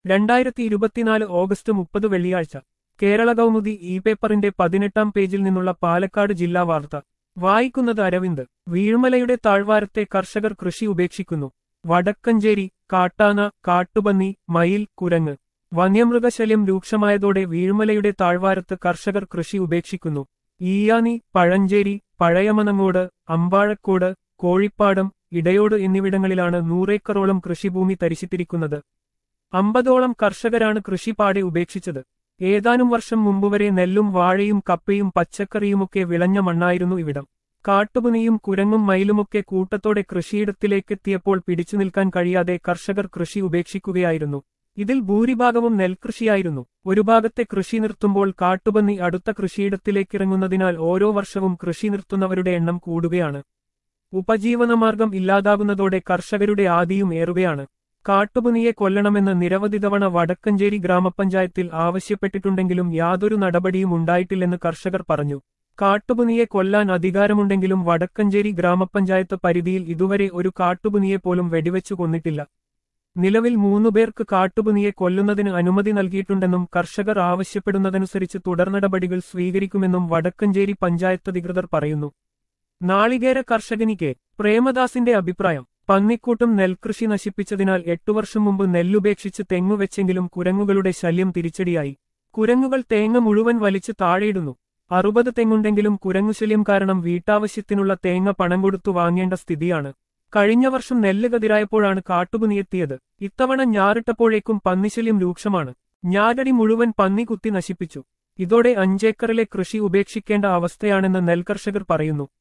രണ്ടായിരത്തി ഇരുപത്തിനാല് ഓഗസ്റ്റ് മുപ്പത് വെള്ളിയാഴ്ച കേരള കൗമുദി ഇ പേപ്പറിന്റെ പതിനെട്ടാം പേജിൽ നിന്നുള്ള പാലക്കാട് ജില്ലാ വാർത്ത വായിക്കുന്നത് അരവിന്ദ് വീഴ്മലയുടെ താഴ്വാരത്തെ കർഷകർ കൃഷി ഉപേക്ഷിക്കുന്നു വടക്കഞ്ചേരി കാട്ടാന കാട്ടുപന്നി മയിൽ കുരങ്ങ് വന്യമൃഗശല്യം രൂക്ഷമായതോടെ വീഴ്മലയുടെ താഴ്വാരത്ത് കർഷകർ കൃഷി ഉപേക്ഷിക്കുന്നു ഈയാനി പഴഞ്ചേരി പഴയമനങ്ങോട് അമ്പാഴക്കോട് കോഴിപ്പാടം ഇടയോട് എന്നിവിടങ്ങളിലാണ് നൂറേക്കറോളം കൃഷിഭൂമി തരിശിട്ടിരിക്കുന്നത് അമ്പതോളം കർഷകരാണ് കൃഷിപാടെ ഉപേക്ഷിച്ചത് ഏതാനും വർഷം മുമ്പുവരെ നെല്ലും വാഴയും കപ്പയും പച്ചക്കറിയുമൊക്കെ വിളഞ്ഞ മണ്ണായിരുന്നു ഇവിടം കാട്ടുപുനിയും കുരങ്ങും മയിലുമൊക്കെ കൂട്ടത്തോടെ കൃഷിയിടത്തിലേക്കെത്തിയപ്പോൾ പിടിച്ചു നിൽക്കാൻ കഴിയാതെ കർഷകർ കൃഷി ഉപേക്ഷിക്കുകയായിരുന്നു ഇതിൽ ഭൂരിഭാഗവും നെൽകൃഷിയായിരുന്നു ഒരു ഭാഗത്തെ കൃഷി നിർത്തുമ്പോൾ കാട്ടുപന്നി അടുത്ത കൃഷിയിടത്തിലേക്കിറങ്ങുന്നതിനാൽ ഓരോ വർഷവും കൃഷി നിർത്തുന്നവരുടെ എണ്ണം കൂടുകയാണ് ഉപജീവനമാർഗം ഇല്ലാതാകുന്നതോടെ കർഷകരുടെ ആദിയും ഏറുകയാണ് കാട്ടുപുനിയെ കൊല്ലണമെന്ന് നിരവധി തവണ വടക്കഞ്ചേരി ഗ്രാമപഞ്ചായത്തിൽ ആവശ്യപ്പെട്ടിട്ടുണ്ടെങ്കിലും യാതൊരു നടപടിയും ഉണ്ടായിട്ടില്ലെന്ന് കർഷകർ പറഞ്ഞു കാട്ടുപുനിയെ കൊല്ലാൻ അധികാരമുണ്ടെങ്കിലും വടക്കഞ്ചേരി ഗ്രാമപഞ്ചായത്ത് പരിധിയിൽ ഇതുവരെ ഒരു കാട്ടുപുനിയെ പോലും വെടിവെച്ചു കൊന്നിട്ടില്ല നിലവിൽ മൂന്നുപേർക്ക് കാട്ടുപുനിയെ കൊല്ലുന്നതിന് അനുമതി നൽകിയിട്ടുണ്ടെന്നും കർഷകർ ആവശ്യപ്പെടുന്നതനുസരിച്ച് തുടർനടപടികൾ സ്വീകരിക്കുമെന്നും വടക്കഞ്ചേരി പഞ്ചായത്ത് അധികൃതർ പറയുന്നു നാളികേര കർഷകനിക്ക് പ്രേമദാസിന്റെ അഭിപ്രായം പന്നിക്കൂട്ടും നെൽകൃഷി നശിപ്പിച്ചതിനാൽ എട്ടു വർഷം മുമ്പ് നെല്ലുപേക്ഷിച്ച് തെങ്ങുവെച്ചെങ്കിലും കുരങ്ങുകളുടെ ശല്യം തിരിച്ചടിയായി കുരങ്ങുകൾ തേങ്ങ മുഴുവൻ വലിച്ച് താഴെയിടുന്നു അറുപത് തെങ്ങുണ്ടെങ്കിലും കുരങ്ങുശല്യം കാരണം വീട്ടാവശ്യത്തിനുള്ള തേങ്ങ പണം കൊടുത്തു വാങ്ങേണ്ട സ്ഥിതിയാണ് കഴിഞ്ഞ വർഷം നെല്ല് കതിരായപ്പോഴാണ് കാട്ടുപുനിയെത്തിയത് ഇത്തവണ ഞാറിട്ടപ്പോഴേക്കും പന്നിശല്യം രൂക്ഷമാണ് ഞാരടി മുഴുവൻ പന്നി കുത്തി നശിപ്പിച്ചു ഇതോടെ അഞ്ചേക്കറിലെ കൃഷി ഉപേക്ഷിക്കേണ്ട അവസ്ഥയാണെന്ന് നെൽകർഷകർ പറയുന്നു